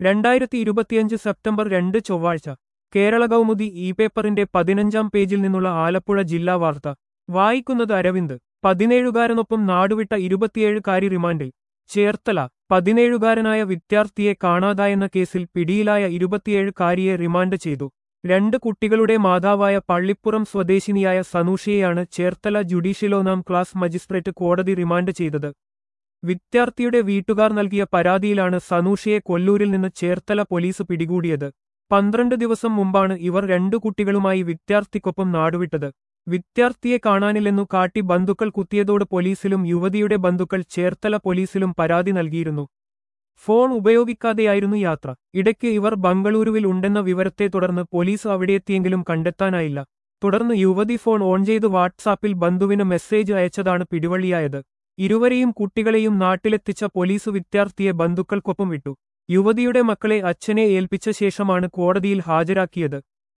രണ്ടായിരത്തി ഇരുപത്തിയഞ്ച് സെപ്റ്റംബർ രണ്ട് ചൊവ്വാഴ്ച കേരള കൗമുദി ഇ പേപ്പറിന്റെ പതിനഞ്ചാം പേജിൽ നിന്നുള്ള ആലപ്പുഴ ജില്ലാ വാർത്ത വായിക്കുന്നത് അരവിന്ദ് പതിനേഴുകാരനൊപ്പം നാടുവിട്ട ഇരുപത്തിയേഴുകാരി റിമാൻഡിൽ ചേർത്തല പതിനേഴുകാരനായ വിദ്യാർത്ഥിയെ കാണാതായെന്ന കേസിൽ പിടിയിലായ ഇരുപത്തിയേഴുകാരിയെ റിമാൻഡ് ചെയ്തു രണ്ട് കുട്ടികളുടെ മാതാവായ പള്ളിപ്പുറം സ്വദേശിനിയായ സനൂഷയെയാണ് ചേർത്തല ജുഡീഷ്യൽ ഒന്നാം ക്ലാസ് മജിസ്ട്രേറ്റ് കോടതി റിമാൻഡ് ചെയ്തത് വിദ്യാർത്ഥിയുടെ വീട്ടുകാർ നൽകിയ പരാതിയിലാണ് സനൂഷയെ കൊല്ലൂരിൽ നിന്ന് ചേർത്തല പോലീസ് പിടികൂടിയത് പന്ത്രണ്ട് ദിവസം മുമ്പാണ് ഇവർ രണ്ടു കുട്ടികളുമായി വിദ്യാർത്ഥിക്കൊപ്പം നാടുവിട്ടത് വിദ്യാർത്ഥിയെ കാണാനില്ലെന്നു കാട്ടി ബന്ധുക്കൾ കുത്തിയതോട് പോലീസിലും യുവതിയുടെ ബന്ധുക്കൾ ചേർത്തല പോലീസിലും പരാതി നൽകിയിരുന്നു ഫോൺ ഉപയോഗിക്കാതെയായിരുന്നു യാത്ര ഇടയ്ക്ക് ഇവർ ബംഗളൂരുവിൽ ഉണ്ടെന്ന വിവരത്തെ തുടർന്ന് പോലീസ് അവിടെയെത്തിയെങ്കിലും കണ്ടെത്താനായില്ല തുടർന്ന് യുവതി ഫോൺ ഓൺ ചെയ്ത് വാട്സാപ്പിൽ ബന്ധുവിന് മെസ്സേജ് അയച്ചതാണ് പിടിവള്ളിയായത് ഇരുവരെയും കുട്ടികളെയും നാട്ടിലെത്തിച്ച പോലീസ് വിദ്യാർത്ഥിയെ ബന്ധുക്കൾക്കൊപ്പം വിട്ടു യുവതിയുടെ മക്കളെ അച്ഛനെ ഏൽപ്പിച്ച ശേഷമാണ് കോടതിയിൽ ഹാജരാക്കിയത്